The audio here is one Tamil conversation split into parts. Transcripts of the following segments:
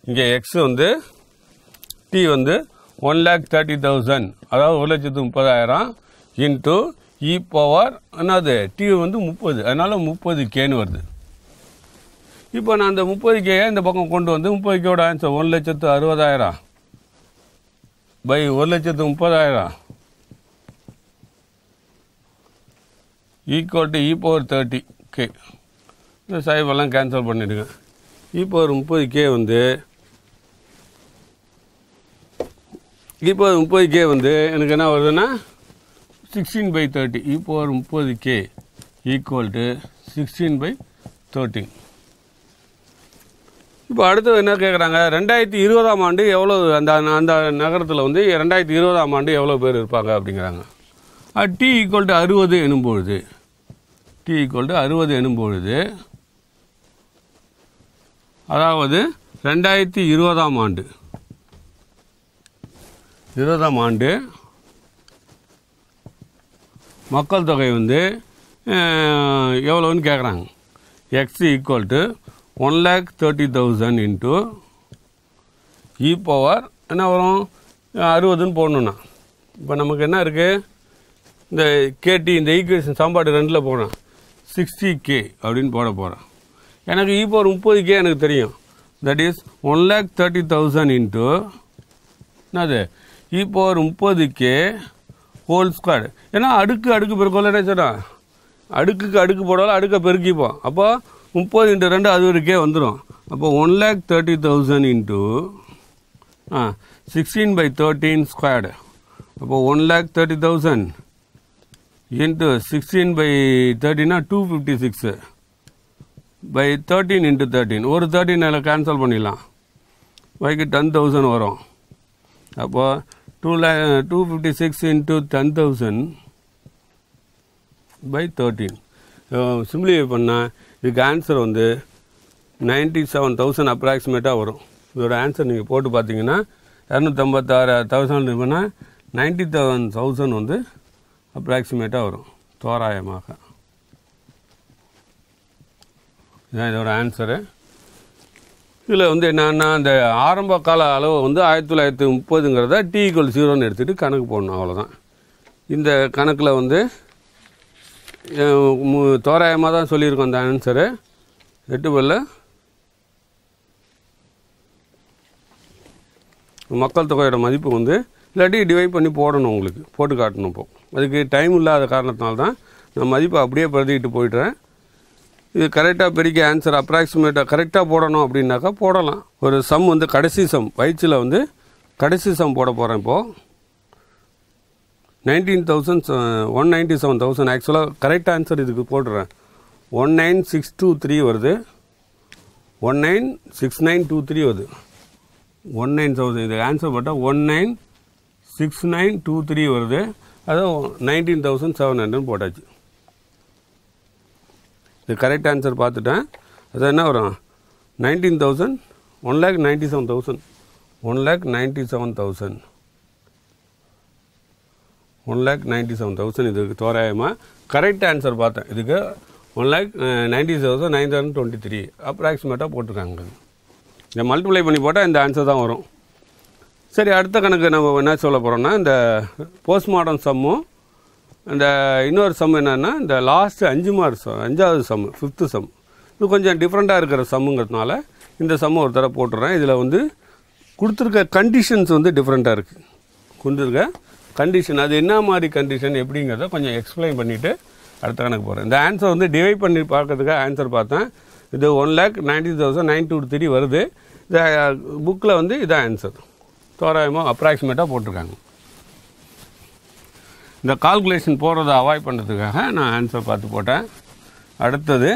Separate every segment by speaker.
Speaker 1: இங்கே எக்ஸ் வந்து டி வந்து ஒன் லேக் தேர்ட்டி தௌசண்ட் அதாவது ஒரு லட்சத்து முப்பதாயிரம் இன்ட்டு இ பவர் என்னது டி வந்து முப்பது அதனால முப்பது கேன்னு வருது இப்போ நான் அந்த முப்பது கேயை இந்த பக்கம் கொண்டு வந்து முப்பது கேவோட ஆன்சர் ஒரு லட்சத்து அறுபதாயிரம் பை ஒரு லட்சத்து முப்பதாயிரம் equal to e power thirty k இந்த சாய்பெல்லாம் கேன்சல் பண்ணிடுங்க இ பவர் முப்பது கே வந்து இப்போ முப்பது கே வந்து எனக்கு என்ன வருதுன்னா சிக்ஸ்டீன் பை தேர்ட்டி இப்போ ஒரு முப்பது k equal to sixteen by thirteen இப்போ அடுத்தது என்ன கேட்குறாங்க ரெண்டாயிரத்தி இருபதாம் ஆண்டு எவ்வளோ அந்த அந்த நகரத்தில் வந்து ரெண்டாயிரத்தி இருபதாம் ஆண்டு எவ்வளோ பேர் இருப்பாங்க அப்படிங்கிறாங்க டி ஈக்குவல் டு அறுபது எனும் பொழுது டி ஈக்குவல் டு அறுபது எனும் பொழுது அதாவது ரெண்டாயிரத்தி இருபதாம் ஆண்டு இருபதாம் ஆண்டு மக்கள் தொகை வந்து அஹ், எவ்வளோன்னு கேட்குறாங்க x equal to one lakh thirty thousand into e power என்ன வரும் அறுபதுன்னு போடணுண்ணா இப்போ நமக்கு என்ன இருக்குது இந்த கேடி இந்த ஈக்குவேஷன் சாம்பாடு ரெண்டில் போடுறேன் சிக்ஸ்டி கே அப்படின்னு போட போகிறேன் எனக்கு இ பவர் முப்பது கே எனக்கு தெரியும் that is one lakh thirty thousand into என்னது இப்போ ஒரு முப்பது கே ஹோல் ஸ்கொயர் ஏன்னா அடுக்கு அடுக்கு பெருக்கோல சொன்னா அடுக்குக்கு அடுக்கு போடாலும் அடுக்கை பெருக்கிப்போம் அப்போ முப்பது இன்ட்டு ரெண்டு அது ஒரு கே வந்துடும் அப்போ one lakh thirty thousand into ah sixteen by thirteen squared அப்போ one lakh thirty thousand into sixteen by தேர்ட்டினா two fifty six by thirteen into thirteen ஒரு தேர்ட்டின் அதில் கேன்சல் பண்ணிடலாம் பைக்கு டென் தௌசண்ட் வரும் அப்போ two lakh two fifty six into ten thousand by thirteen simplify பண்ணால் இதுக்கு ஆன்சர் வந்து நைன்டி செவன் தௌசண்ட் அப்ராக்சிமேட்டாக வரும் இதோட ஆன்சர் நீங்கள் போட்டு பார்த்தீங்கன்னா இரநூத்தம்பத்தாறு தௌசண்ட் பண்ணால் நைன்டி செவன் தௌசண்ட் வந்து அப்ராக்சிமேட்டாக வரும் தோராயமாக இதுதான் இதோட ஆன்சரு இதில் வந்து என்னன்னா அந்த ஆரம்ப கால அளவு வந்து ஆயிரத்தி தொள்ளாயிரத்தி முப்பதுங்கிறத டி ஈக்குவல் ஜீரோன்னு எடுத்துகிட்டு கணக்கு போடணும் அவ்வளோதான் இந்த கணக்கில் வந்து தோராயமாக தான் சொல்லியிருக்கோம் அந்த ஆன்சரு எட்டு பல்ல மக்கள் தொகையோட மதிப்பு வந்து இல்லாட்டி டிவைட் பண்ணி போடணும் உங்களுக்கு போட்டு காட்டணும் இப்போ அதுக்கு டைம் இல்லாத காரணத்தினால தான் நான் மதிப்பை அப்படியே பிரதிக்கிட்டு போயிடுறேன் இது கரெக்டாக பெருக்கி ஆன்சர் அப்ராக்சிமேட்டாக கரெக்டாக போடணும் அப்படின்னாக்கா போடலாம் ஒரு சம் வந்து கடைசி சம் பயிற்சியில் வந்து கடைசி சம் போட போகிறேன் இப்போது nineteen thousand one ninety seven thousand ஆக்சுவலாக கரெக்ட் ஆன்சர் இதுக்கு போட்டுறேன் one nine six two three வருது one nine six nine two three வருது ஒன் நைன் தௌசண்ட் இது ஆன்சர் போட்டால் one nine six nine two three வருது அதுவும் நைன்டீன் தௌசண்ட் செவன் ஹண்ட்ரட் போட்டாச்சு இது கரெக்ட் ஆன்சர் பார்த்துட்டேன் அது என்ன வரும் nineteen thousand one lakh ninety seven thousand one lakh ninety seven thousand one lakh ninety seven thousand இதுக்கு தோராயமாக கரெக்ட் ஆன்சர் பார்த்தேன் இதுக்கு one lakh ninety thousand nine thousand twenty three அப்ராக்சிமேட்டாக போட்டிருக்காங்க இதை மல்டிப்ளை பண்ணி போட்டால் இந்த ஆன்சர் தான் வரும் சரி அடுத்த கணக்கு நம்ம என்ன சொல்ல போகிறோம்னா இந்த போஸ்ட்மார்ட்டம் சம்மும் இந்த இன்னொரு சம் என்னன்னா இந்த லாஸ்ட் அஞ்சு மார்க் சம் அஞ்சாவது சம் ஃபிஃப்த்து சம் இது கொஞ்சம் டிஃப்ரெண்ட்டாக இருக்கிற சம்முங்கிறதுனால இந்த சம் ஒரு தடவை போட்டுறேன் இதில் வந்து கொடுத்துருக்க கண்டிஷன்ஸ் வந்து டிஃப்ரெண்ட்டாக இருக்குது கொடுத்துருக்க கண்டிஷன் அது என்ன மாதிரி கண்டிஷன் எப்படிங்கிறத கொஞ்சம் எக்ஸ்பிளைன் பண்ணிவிட்டு அடுத்த கணக்கு போகிறேன் இந்த ஆன்சர் வந்து டிவைட் பண்ணி பார்க்கறதுக்காக ஆன்சர் பார்த்தேன் இது one lakh ninety thousand nine two three வருது இந்த புக்கில் வந்து இதான் ஆன்சர் தோராயமாக அப்ராக்சிமேட்டாக போட்டிருக்காங்க இந்த கால்குலேஷன் போகிறத அவாய்ட் பண்ணுறதுக்காக நான் ஆன்சர் பார்த்து போட்டேன் அடுத்தது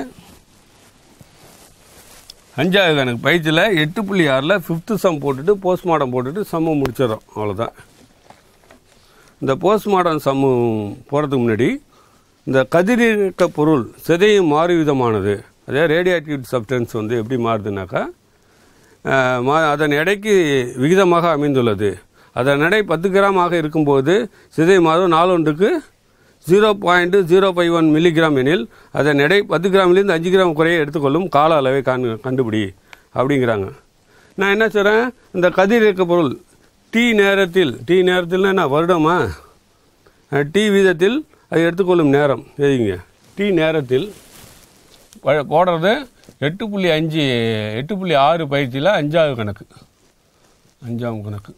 Speaker 1: அஞ்சாவது கணக்கு பயிற்சியில் எட்டு புள்ளி ஆறில் ஃபிஃப்த்து சம் போட்டுட்டு போஸ்ட்மார்ட்டம் போட்டுட்டு சம்மு முடிச்சிடறோம் அவ்வளோதான் இந்த போஸ்ட்மார்ட்டம் சம்மு போகிறதுக்கு முன்னாடி இந்த கதிரியக்க பொருள் சிதையும் மாறு விதமானது அதே ரேடியேட்டிவ் சப்ஸ்டன்ஸ் வந்து எப்படி மாறுதுனாக்கா அஹ், மா- அதன் எடைக்கு விகிதமாக அமைந்துள்ளது அதன் எடை பத்து கிராமாக இருக்கும்போது சிதை மாதம் நாலொன்றுக்கு zero point zero five one milligram எனில் அதன் எடை பத்து கிராமிலிருந்து அஞ்சு கிராம் குறைய எடுத்துக்கொள்ளும் கால அளவை காண் கண்டுபிடி அப்படிங்கிறாங்க நான் என்ன செய்கிறேன் இந்த கதிரியக்க பொருள் டி நேரத்தில் டி நேரத்தில்னா என்ன வருடமா டி வீதத்தில் அது எடுத்துக்கொள்ளும் நேரம் சரிங்க டி நேரத்தில் ப- போடுறது எட்டு புள்ளி அஞ்சு எட்டு புள்ளி ஆறு பயிற்சியில் அஞ்சாவது கணக்கு அஞ்சாம் கணக்கு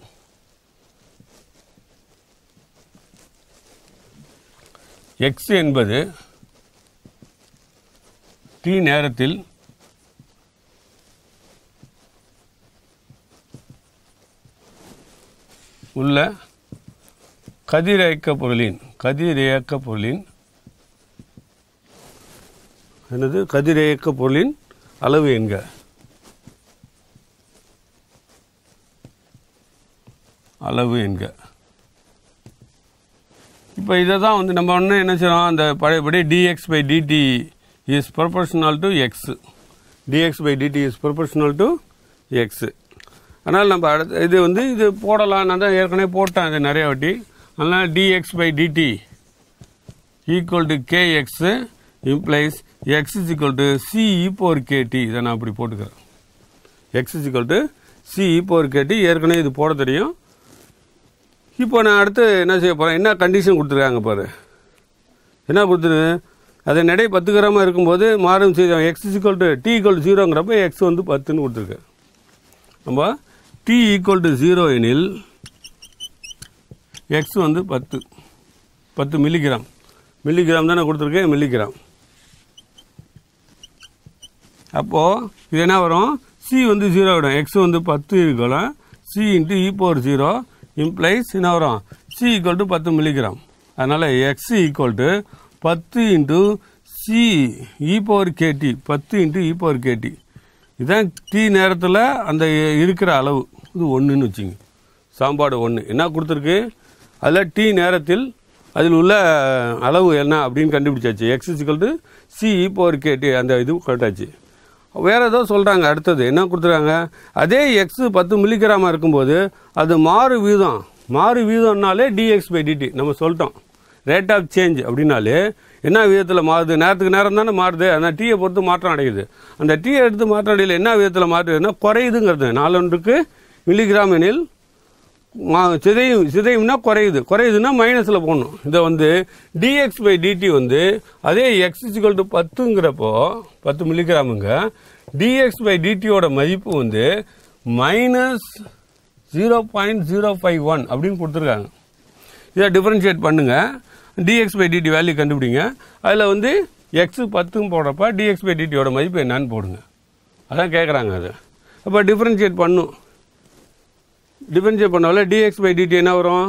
Speaker 1: எக்ஸ் என்பது டி நேரத்தில் உள்ள கதிரியக்க பொருளின் கதிரியக்க பொருளின் என்னது கதிரியக்க பொருளின் அளவு என்க அளவு என்க இப்போ இதை தான் வந்து நம்ம ஒன்று என்ன செய்கிறோம் அந்த பழையபடி dx by dt is proportional to x dx by dt is proportional to x அதனால் நம்ம அடுத்த இது வந்து இது போடலாம் நான் தான் ஏற்கனவே போட்டேன் இது நிறைய வாட்டி அதனால் dx by dt equal to kx implies x is equal to c power kt இதை நான் அப்படி போட்டுக்கிறேன் x is equal to c power kt ஏற்கனவே இது போட தெரியும் இப்போ நான் அடுத்து என்ன செய்ய போகிறேன் என்ன கண்டிஷன் கொடுத்துருக்காங்க பாரு என்ன கொடுத்துரு அது நடை பத்து கிராமாக இருக்கும்போது மாறும் செய்த x equal to t equal to ஜீரோங்கிறப்ப எக்ஸ் வந்து பத்துன்னு கொடுத்துருக்கு நம்ம டி ஈக்குவல் டு ஜீரோ எனில் எக்ஸ் வந்து பத்து பத்து மில்லிகிராம் மில்லிகிராம் தானே கொடுத்துருக்கேன் மில்லிகிராம் அப்போது இது என்ன வரும் சி வந்து ஜீரோ விடும் எக்ஸ் வந்து பத்து இருக்கலாம் c into e power zero implies என்ன வரும் சி ஈக்குவல் டு பத்து மில்லிகிராம் அதனால் எக்ஸ் ஈக்குவல் டு பத்து into c e power kt பத்து இன்ட்டு இ பவர் கேடி இதுதான் டி நேரத்தில் அந்த இருக்கிற அளவு இது ஒன்றுன்னு வச்சுங்க சாம்பாடு ஒன்று என்ன கொடுத்துருக்கு அதில் டி நேரத்தில் அதில் உள்ள அளவு என்ன அப்படின்னு கண்டுபிடிச்சாச்சு x is equal to c power kt அந்த இது கரெக்டாச்சு வேற ஏதோ சொல்கிறாங்க அடுத்தது என்ன கொடுத்துருக்காங்க அதே எக்ஸ் பத்து மில்லிகிராமாக இருக்கும்போது அது மாறு வீதம் மாறு வீதம்னாலே டிஎக்ஸ் பை டிடி நம்ம சொல்லிட்டோம் ரேட் ஆஃப் சேஞ்ச் அப்படின்னாலே என்ன விதத்தில் மாறுது நேரத்துக்கு நேரம் தானே மாறுது அந்த டீயை பொறுத்து மாற்றம் அடையுது அந்த டீயை எடுத்து மாற்றம் அடையல என்ன விதத்தில் மாற்றுதுன்னா குறையுதுங்கிறது நாலொன்றுக்கு மில்லிகிராம் எனில் மா- சிதையும் சிதையும்னா குறையுது குறையுதுன்னா மைனஸில் போடணும் இதை வந்து டிஎக்ஸ் பை டிடி வந்து அதே எக்ஸ் இசிக்கல் டு பத்துங்கிறப்போ பத்து மில்லிகிராமுங்க டிஎக்ஸ் பை டிடியோட மதிப்பு வந்து minus zero point zero five one அப்படின்னு கொடுத்துருக்காங்க இதை டிஃபரன்ஷியேட் பண்ணுங்க டிஎக்ஸ் பை டிடி வேல்யூ கண்டுபிடிங்க அதில் வந்து எக்ஸ் பத்தும் போடுறப்ப டிஎக்ஸ் பை டிடியோட மதிப்பு என்னன்னு போடுங்க அதான் கேட்குறாங்க அது அப்போ டிஃபரன்ஷியேட் பண்ணும் டிஃபரன்ஷியேட் பண்ணால டிஎக்ஸ் பை டிடி என்ன வரும்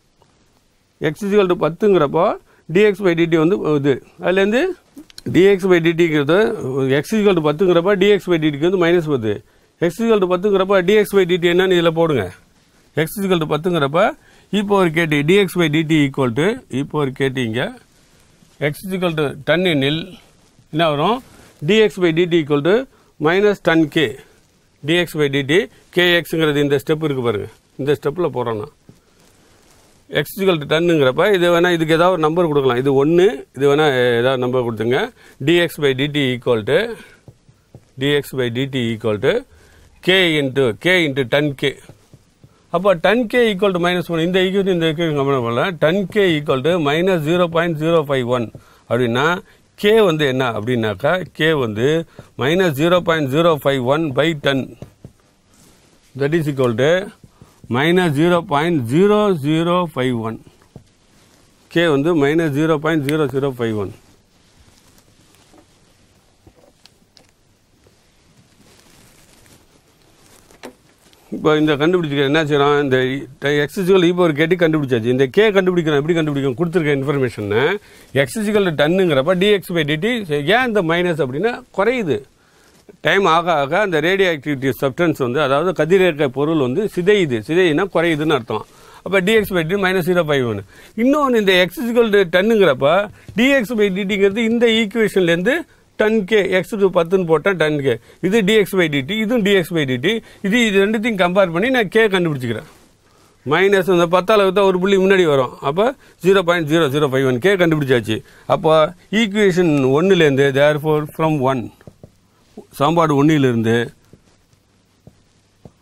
Speaker 1: எக்ஸ் இசிகல் டு பத்துங்கிறப்போ டிஎக்ஸ் பை டிடி வந்து இது அதுலேருந்து டிஎக்ஸ் பை டிடிங்கிறது எக்ஸ் இசிகல் டு பத்துங்கிறப்ப டிஎக்ஸ் பை டிடிக்கு வந்து மைனஸ் பத்து எக்ஸ் இசிகல் டு பத்துங்கிறப்ப டிஎக்ஸ் பை டிடி என்னன்னு இதில் போடுங்க எக்ஸ் இசிகல் டு பத்துங்கிறப்ப e power kt dx by dt equal to e power கேட்டிங்க எக்ஸ் இசிகல் டு டன் எண்ணில் என்ன வரும் dx by dt equal to minus ten k dx by dt கேஎக்ஸுங்கிறது இந்த ஸ்டெப் இருக்கு பாருங்க இந்த ஸ்டெப்பில் போகிறோம் நான் எக்ஸிகல் டன்னுங்கிறப்ப இது வேணால் இதுக்கு ஏதாவது ஒரு நம்பர் கொடுக்கலாம் இது ஒன்று இது வேணால் ஏதாவது நம்பர் கொடுத்துங்க dx by dt equal to dx by dt equal to k into k into ten k அப்போ ten k equal to minus one இந்த ஈக்குவல் இந்த ஈக்குவல் கம்பேர் பண்ணலாம் ten k equal to minus zero point zero five one அப்படின்னா கே வந்து என்ன அப்படின்னாக்கா கே வந்து minus zero point zero five one by ten that is equal to minus zero point zero zero five one K வந்து minus zero point zero zero five one இப்போ இந்த கண்டுபிடிச்சிக்க என்ன செய்யறோம் இந்த எக்ஸிஜிக்கல் இப்போ ஒரு கேட்டி கண்டுபிடிச்சாச்சு இந்த கே கண்டுபிடிக்கிறோம் எப்படி கண்டுபிடிக்கும் கொடுத்துருக்க இன்ஃபர்மேஷன் எக்ஸிஜிக்கல் டன்னுங்கிறப்ப டிஎக்ஸ் பை டிடி ஏன் இந்த மைனஸ் அப்படின்னா குறையுது டைம் ஆக ஆக அந்த ரேடியோ ஆக்டிவிட்டி சப்டன்ஸ் வந்து அதாவது கதிரியக்க பொருள் வந்து சிதையுது சிதையுதுன்னா குறையுதுன்னு அர்த்தம் அப்போ dx by t minus zero five ஒன்று இன்னொன்று இந்த எக்ஸிஜிக்கல் டன்னுங்கிறப்ப டிஎக்ஸ் பை டிடிங்கிறது இந்த ஈக்குவேஷன்லேருந்து டன் கே எக்ஸுக்கு பத்துன்னு போட்டேன் டன் கே இது டிஎக்ஸ் பை டிடி இதுவும் டிஎக்ஸ் பை டிடி இது இது ரெண்டுத்தையும் கம்பேர் பண்ணி நான் கே கண்டுபிடிச்சிக்கிறேன் மைனஸ் இந்த பத்தால் தான் ஒரு புள்ளி முன்னாடி வரும் அப்போ zero point zero zero five one k கண்டுபிடிச்சாச்சு அப்போ ஈக்குவேஷன் ஒன்றுலேருந்து தேர் ஃபோர் ஃப்ரம் ஒன் சாம்பாடு ஒன்றிலிருந்து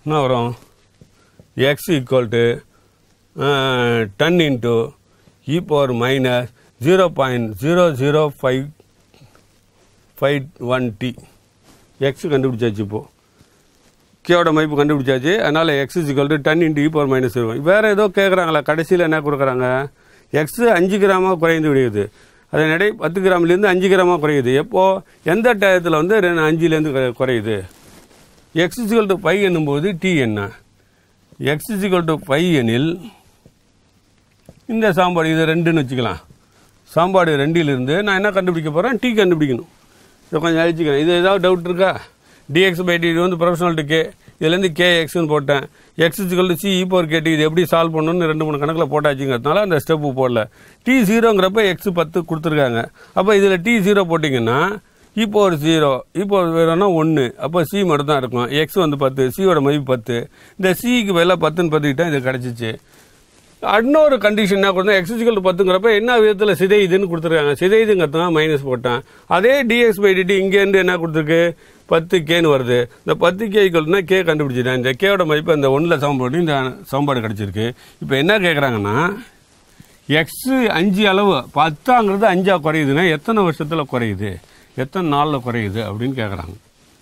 Speaker 1: என்ன வரும் x equal to ten into e power minus zero point zero zero five five one t x கண்டுபிடிச்சாச்சு இப்போ கேவோட மதிப்பு கண்டுபிடிச்சாச்சு அதனால் x equal to ten into e power minus இருக்கும் வேறு ஏதோ கேட்குறாங்களா கடைசியில் என்ன கொடுக்குறாங்க எக்ஸ் அஞ்சு கிராமாக குறைந்து விடுகிறது அதன் எடை பத்து கிராம்லேருந்து அஞ்சு கிராமாக குறையுது எப்போது எந்த டயத்தில் வந்து ரெண்டு அஞ்சுலேருந்து குறை- குறையுது எக்ஸ் இக்குவல் டு பை என்னும்போது டி என்ன எக்ஸ் இக்குவல் டு பை எனில் இந்த சாம்பாடு இது ரெண்டுன்னு வச்சுக்கலாம் சாம்பாடு ரெண்டிலிருந்து நான் என்ன கண்டுபிடிக்க போகிறேன் டீ கண்டுபிடிக்கணும் இதை கொஞ்சம் அழிச்சிக்கிறேன் இது ஏதாவது டவுட் இருக்கா டிஎக்ஸ் பை டி வந்து ப்ரொஃபஷனல் டு கே இதுலேருந்து கே எக்ஸ்னு போட்டேன் x equal to c e power kt இது எப்படி சால்வ் பண்ணணும்னு ரெண்டு மூணு கணக்கில் போட்டாச்சுங்கிறதுனால அந்த ஸ்டெப்பு போடல டி ஜீரோங்கிறப்ப எக்ஸ் பத்து கொடுத்துருக்காங்க அப்போ இதில் டி ஜீரோ போட்டிங்கன்னா இப்போ ஒரு ஜீரோ இப்போ ஒரு வேணும்னா ஒன்று அப்போ சி மட்டும் தான் இருக்கும் எக்ஸ் வந்து பத்து சியோட மதிப்பு பத்து இந்த சிக்கு பதிலாக பத்துன்னு பத்துக்கிட்டா இது கிடச்சிச்சு இன்னொரு கண்டிஷன் என்ன கொடுத்தா எக்ஸிக்கல் பத்துங்கிறப்ப என்ன விதத்தில் சிதையுதுன்னு கொடுத்துருக்காங்க சிதையுதுங்கிறது தான் மைனஸ் போட்டேன் அதே டிஎக்ஸ் பை டிடி இங்கேருந்து என்ன கொடுத்துருக்கு பத்து கேன்னு வருது இந்த பத்து கே ஈக்குவல்னா கே கண்டுபிடிச்சிட்டேன் இந்த கேவோட மதிப்பு அந்த ஒன்றில் சமன்பாடு இந்த சமன்பாடு கிடச்சிருக்கு இப்போ என்ன கேட்குறாங்கன்னா எக்ஸு அஞ்சு அளவு பத்தாங்கிறது அஞ்சா குறையுதுன்னா எத்தனை வருஷத்தில் குறையுது எத்தனை நாளில் குறையுது அப்படின்னு கேட்குறாங்க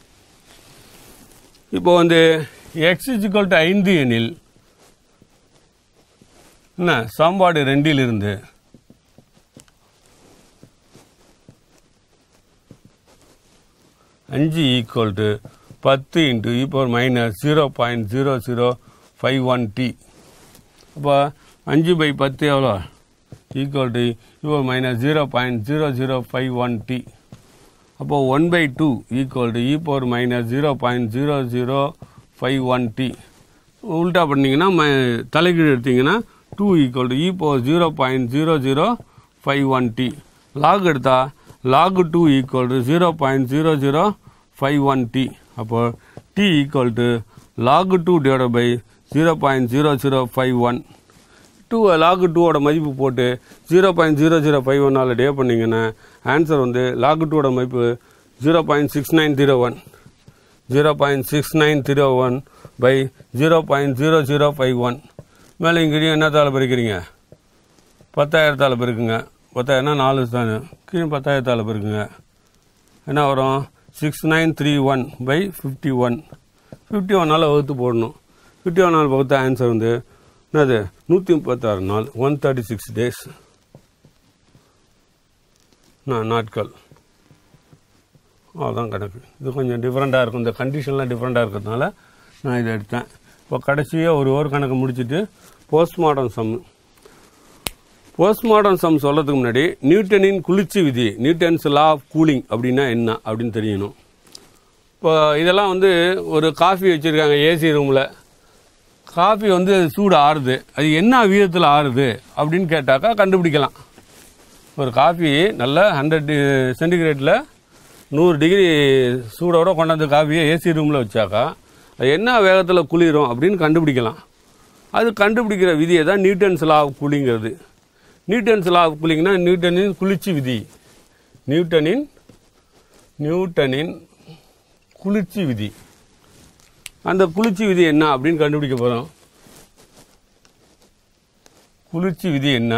Speaker 1: இப்போ வந்து எக்ஸ் இக்குவல் டு ஐந்து எனில் என்ன சாம்பாடு ரெண்டிலிருந்து அஞ்சு ஈக்குவல் டு பத்து into e power minus zero point zero zero five one t அப்போ அஞ்சு பை பத்து எவ்வளோ ஈக்குவல் டு இப்போ minus zero point zero zero five one t அப்போ one by two equal to e power minus zero point zero zero five one t உல்டா பண்ணிங்கன்னா ம தலைகீழ் எடுத்தீங்கன்னா two equal to e power zero point zero zero five one t log எடுத்தா lock two equal to zero point zero zero five one t அப்போ t equal to log two divide by zero point zero zero five one two log டூவோட மதிப்பு போட்டு zero point zero zero five ஒன்னால் டே பண்ணிங்கன்னா ஆன்சர் வந்து லாக் டூவோட மதிப்பு zero point six nine zero one zero point six nine zero one by zero point zero zero five one மேலே இங்கேயும் என்னத்தால் பெருக்கிறீங்க பத்தாயிரத்தால் பெருக்குங்க பத்தாயிரம்னா நாலு தானே கீழே பத்தாயிரத்தால் பெருக்குங்க என்ன வரும் six nine three one by fifty one fifty ஒன்னால் வகுத்து போடணும் ஃபிஃப்டி ஒன் நாள் வகுத்த ஆன்சர் வந்து என்னது நூற்றி முப்பத்தாறு நாள் ஒன் தேர்ட்டி சிக்ஸ் டேஸ் நாட்கள் அவ்வளோதான் கணக்கு இது கொஞ்சம் டிஃப்ரெண்ட்டாக இருக்கும் இந்த கண்டிஷன்லாம் டிஃப்ரெண்ட்டாக இருக்கிறதுனால நான் இதை எடுத்தேன் இப்போ கடைசியாக ஒரு ஓவர் கணக்கு முடிச்சுட்டு போஸ்ட்மார்டம் சம் போஸ்ட்மார்டம் சம் சொல்கிறதுக்கு முன்னாடி நியூட்டனின் குளிர்ச்சி விதி நியூட்டன்ஸ் லா ஆஃப் கூலிங் அப்படின்னா என்ன அப்படின்னு தெரியணும் இப்போ இதெல்லாம் வந்து ஒரு காஃபி வச்சுருக்காங்க ஏசி ரூமில் காஃபி வந்து சூடு ஆறுது அது என்ன விதத்தில் ஆறுது அப்படின்னு கேட்டாக்கா கண்டுபிடிக்கலாம் ஒரு காஃபி நல்ல ஹண்ட்ரட் சென்டிகிரேட்டில் நூறு டிகிரி சூடோட கொண்டாந்து காஃபியை ஏசி ரூமில் வச்சாக்கா அது என்ன வேகத்தில் குளிரும் அப்படின்னு கண்டுபிடிக்கலாம் அது கண்டுபிடிக்கிற விதியை தான் நியூட்டன்ஸ் லா ஆஃப் கூலிங்கிறது நியூட்டன்ஸ் லா ஆஃப் கூலிங்னா நியூட்டனின் குளிர்ச்சி விதி நியூட்டனின் நியூட்டனின் குளிர்ச்சி விதி அந்த குளிர்ச்சி விதி என்ன அப்படின்னு கண்டுபிடிக்க போகிறோம் குளிர்ச்சி விதி என்ன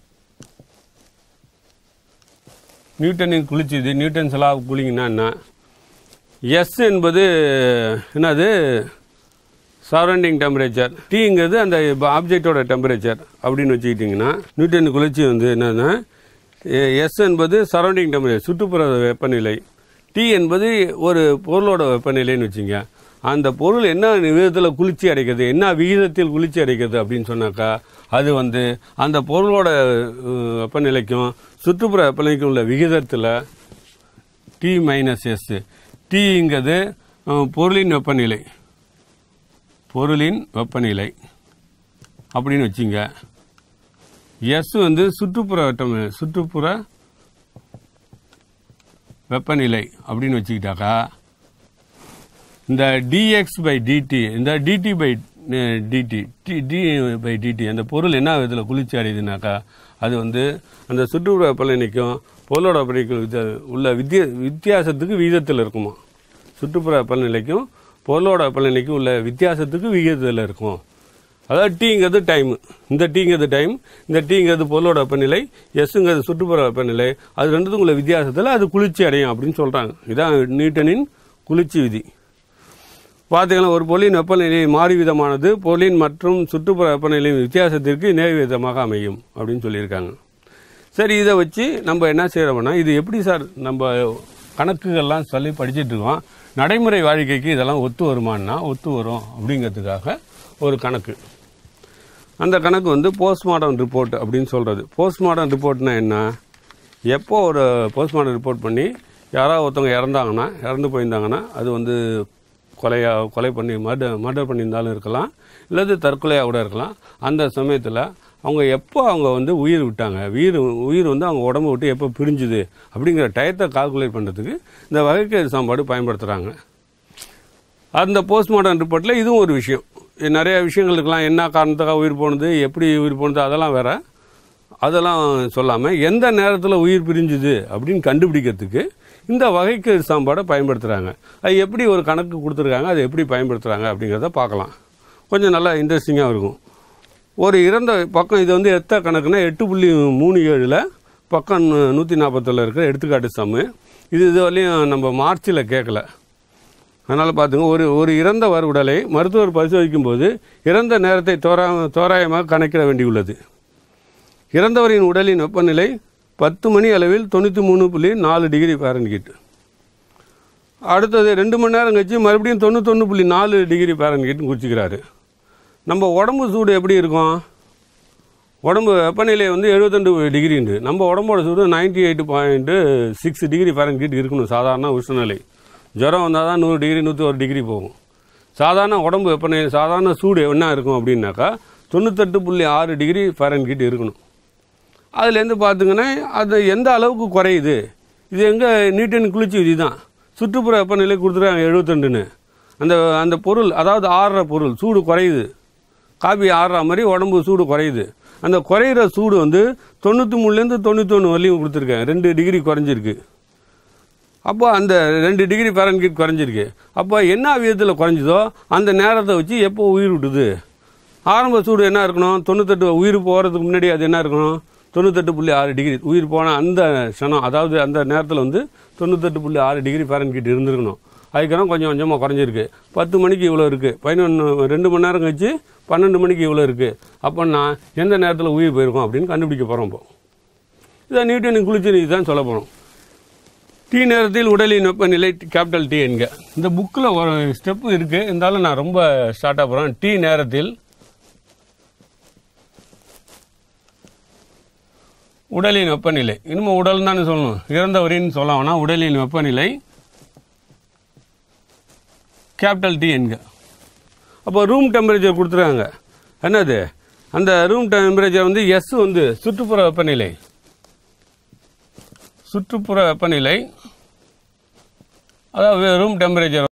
Speaker 1: நியூட்டனின் குளிர்ச்சி விதி நியூட்டன் லா ஆஃப் கூலிங்னா என்ன எஸ் என்பது என்னது சரௌண்டிங் டெம்பரேச்சர் டீங்கிறது அந்த ஆப்ஜெக்டோட டெம்பரேச்சர் அப்படின்னு வச்சுக்கிட்டிங்கன்னா நியூட்டன் குளிர்ச்சி வந்து என்னன்னா எஸ் என்பது சரௌண்டிங் டெம்பரேச்சர் சுற்றுப்புற வெப்பநிலை டி என்பது ஒரு பொருளோட வெப்பநிலைன்னு வச்சுங்க அந்த பொருள் என்ன விதத்தில் குளிர்ச்சி அடைக்கிறது என்ன விகிதத்தில் குளிர்ச்சி அடைக்கிறது அப்படின்னு சொன்னாக்கா அது வந்து அந்த பொருளோட அஹ், வெப்பநிலைக்கும் சுற்றுப்புற வெப்பநிலைக்கும் உள்ள விகிதத்தில் டி மைனஸ் எஸ் டீங்கிறது பொருளின் வெப்பநிலை பொருளின் வெப்பநிலை அப்படின்னு வச்சுங்க எஸ் வந்து சுற்றுப்புற வெட்டம் சுற்றுப்புற வெப்பநிலை அப்படின்னு வச்சுக்கிட்டாக்கா இந்த டிஎக்ஸ் பை டிடி இந்த dt by dt t by dt அந்த பொருள் என்ன விதத்தில் குளிர்ச்சி அடையுதுனாக்கா அது வந்து அந்த சுற்றுப்புற வெப்பநிலைக்கும் பொருளோட வெப்பநிலைக்கும் வித்தியா- உள்ள வித்திய வித்தியாசத்துக்கு விகிதத்தில் இருக்குமா சுற்றுப்புற வெப்பநிலைக்கும் பொருளோட வெப்பநிலைக்கு உள்ள வித்தியாசத்துக்கு விகிதத்தில் இருக்கும் அதாவது டீங்கிறது டைம் இந்த டீங்கிறது டைம் இந்த டீங்கிறது பொருளோட வெப்பநிலை எஸ்ங்கிறது சுற்றுப்புற வெப்பநிலை அது ரெண்டுத்துக்கும் உள்ள வித்தியாசத்தில் அது குளிர்ச்சி அடையும் அப்படின்னு சொல்கிறாங்க இதான் நியூட்டனின் குளிர்ச்சி விதி பார்த்தீங்கன்னா ஒரு பொருளின் வெப்பநிலை மாறி விதமானது பொருளின் மற்றும் சுற்றுப்புற வெப்பநிலையின் வித்தியாசத்திற்கு நேர்விதமாக அமையும் அப்படின்னு சொல்லியிருக்காங்க சரி இதை வச்சு நம்ம என்ன செய்கிறோம்னா இது எப்படி சார் நம்ம கணக்குகள்லாம் சொல்லி படிச்சிட்டு இருக்கோம் நடைமுறை வாழ்க்கைக்கு இதெல்லாம் ஒத்து வருமானா ஒத்து வரும் அப்படிங்கிறதுக்காக ஒரு கணக்கு அந்த கணக்கு வந்து போஸ்ட்மார்ட்டம் ரிப்போர்ட் அப்படின்னு சொல்கிறது போஸ்ட்மார்ட்டம் ரிப்போர்ட்னா என்ன எப்போ ஒரு போஸ்ட்மார்ட்டம் ரிப்போர்ட் பண்ணி யாராவது ஒருத்தவங்க இறந்தாங்கன்னா இறந்து போயிருந்தாங்கன்னா அது வந்து கொலையா கொலை பண்ணி மர்டர் மர்டர் பண்ணியிருந்தாலும் இருக்கலாம் இல்லது தற்கொலையாக கூட இருக்கலாம் அந்த சமயத்தில் அவங்க எப்போ அவங்க வந்து உயிர் விட்டாங்க உயிர் உயிர் வந்து அவங்க உடம்பு விட்டு எப்போ பிரிஞ்சுது அப்படிங்கிற டயத்தை கால்குலேட் பண்ணுறதுக்கு இந்த வகைக்கேடு சாப்பாடு பயன்படுத்துகிறாங்க அந்த போஸ்ட்மார்ட்டம் ரிப்போர்ட்டில் இதுவும் ஒரு விஷயம் இது நிறைய விஷயங்கள் இருக்கலாம் என்ன காரணத்துக்காக உயிர் போனது எப்படி உயிர் போனது அதெல்லாம் வேற அதெல்லாம் சொல்லாமல் எந்த நேரத்தில் உயிர் பிரிஞ்சுது அப்படின்னு கண்டுபிடிக்கிறதுக்கு இந்த வகைக்கு சாம்பாடை பயன்படுத்துகிறாங்க அது எப்படி ஒரு கணக்கு கொடுத்துருக்காங்க அதை எப்படி பயன்படுத்துகிறாங்க அப்படிங்கிறத பார்க்கலாம் கொஞ்சம் நல்லா இன்ட்ரெஸ்டிங்காக இருக்கும் ஒரு இறந்த பக்கம் இது வந்து எத்த கணக்குனா எட்டு புள்ளி மூணு ஏழில் பக்கம் நூற்றி நாற்பத்தில் இருக்கிற எடுத்துக்காட்டு சம்மு இது இது வரையும் நம்ம மார்ச்சில் கேட்கல அதனால் பார்த்துங்க ஒரு ஒரு இறந்தவர் உடலை மருத்துவர் பரிசோதிக்கும் போது இறந்த நேரத்தை தோரா தோராயமாக கணக்கிட வேண்டியுள்ளது இறந்தவரின் உடலின் வெப்பநிலை பத்து மணி அளவில் தொண்ணூற்றி மூணு புள்ளி நாலு டிகிரி ஃபாரன்ஹீட் அடுத்தது ரெண்டு மணி நேரம் கழிச்சு மறுபடியும் தொண்ணூத்தொன்று புள்ளி நாலு டிகிரி ஃபாரன்ஹீட்னு குறிச்சிக்கிறாரு நம்ம உடம்பு சூடு எப்படி இருக்கும் உடம்பு வெப்பநிலை வந்து எழுபத்தெண்டு டிகிரி உண்டு நம்ம உடம்போட சூடு ninety eight point six degree Fahrenheit இருக்கணும் சாதாரண உஷ்ணநிலை ஜுரம் வந்தால் தான் நூறு டிகிரி நூற்றி ஒரு டிகிரி போகும் சாதாரண உடம்பு வெப்பநிலை சாதாரண சூடு என்ன இருக்கும் அப்படின்னாக்கா தொண்ணூத்தெட்டு புள்ளி ஆறு டிகிரி ஃபாரன்ஹீட் இருக்கணும் அதுலேருந்து பார்த்திங்கன்னா அது எந்த அளவுக்கு குறையுது இது எங்கே நீட்டன் குளிர்ச்சி விதி தான் சுற்றுப்புற வெப்பநிலை கொடுத்துருக்காங்க எழுபத்தெண்டுன்னு அந்த அந்த பொருள் அதாவது ஆறுற பொருள் சூடு குறையுது காபி ஆறுற மாதிரி உடம்பு சூடு குறையுது அந்த குறையிற சூடு வந்து தொண்ணூற்றி மூணுலேருந்து தொண்ணூத்தொன்று வரலையும் கொடுத்துருக்கேன் ரெண்டு டிகிரி குறைஞ்சிருக்கு அப்போ அந்த ரெண்டு டிகிரி ஃபாரன்ஹீட் குறைஞ்சிருக்கு அப்போ என்ன விதத்தில் குறைஞ்சதோ அந்த நேரத்தை வச்சு எப்போ உயிர் விட்டுது ஆரம்ப சூடு என்ன இருக்கணும் தொண்ணூத்தெட்டு உயிர் போகிறதுக்கு முன்னாடி அது என்ன இருக்கணும் தொண்ணூத்தெட்டு புள்ளி ஆறு டிகிரி உயிர் போன அந்த க்ஷணம் அதாவது அந்த நேரத்தில் வந்து தொண்ணூத்தெட்டு புள்ளி ஆறு டிகிரி ஃபாரன்ஹீட் இருந்திருக்கணும் அதுக்கப்புறம் கொஞ்சம் கொஞ்சமாக குறைஞ்சிருக்கு பத்து மணிக்கு இவ்வளோ இருக்குது பதினொன்று ரெண்டு மணி நேரம் கழிச்சு பன்னெண்டு மணிக்கு இவ்வளோ இருக்குது அப்போ நான் எந்த நேரத்தில் உயிர் போயிருக்கோம் அப்படின்னு கண்டுபிடிக்க போகிறோம் இப்போ இதை நியூட்டனின் குளிர்ச்சி தான் சொல்ல போகிறோம் டி நேரத்தில் உடலின் வெப்பநிலை கேபிட்டல் டி என்க இந்த புக்கில் ஒரு ஸ்டெப் இருக்குது இருந்தாலும் நான் ரொம்ப ஸ்டார்ட் போகிறேன் டி நேரத்தில் உடலின் வெப்பநிலை இனிமே உடல் தானே சொல்லணும் இறந்தவரின்னு சொல்ல வேணாம் உடலின் வெப்பநிலை கேபிட்டல் டி என்க அப்போ ரூம் டெம்பரேச்சர் கொடுத்துருக்காங்க என்னது அந்த ரூம் டெம்பரேச்சர் வந்து எஸ் வந்து சுற்றுப்புற வெப்பநிலை சுற்றுப்புற வெப்பநிலை அதாவது ரூம் டெம்பரேச்சர்